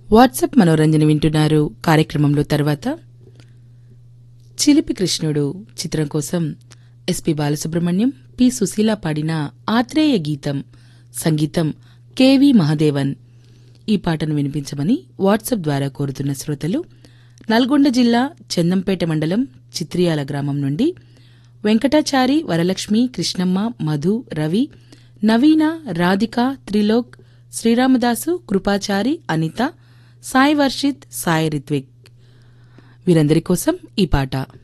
WhatsApp మనోరంజన వింటున్నారు కార్యక్రమంలో తర్వాత చిలిపి కృష్ణుడు చిత్రం కోసం ఎస్పి బాలసుబ్రహ్మణ్యం పి సుశీల పాడిన ఆత్రేయ గీతం సంగీతం కెవి మహదేవన్ ఈ పాటను వినిపించమని వాట్సాప్ ద్వారా కోరుతున్న శ్రోతలు నల్గొండ జిల్లా చందంపేట మండలం చిత్రియాల గ్రామం నుండి వెంకటాచారి వరలక్ష్మి కృష్ణమ్మ మధు రవి నవీన రాధిక త్రిలోక్ శ్రీరామదాసు కృపాచారి అనిత సాయి వర్షిత్ సాయి రిత్విక్ వీరందరి కోసం ఈ పాట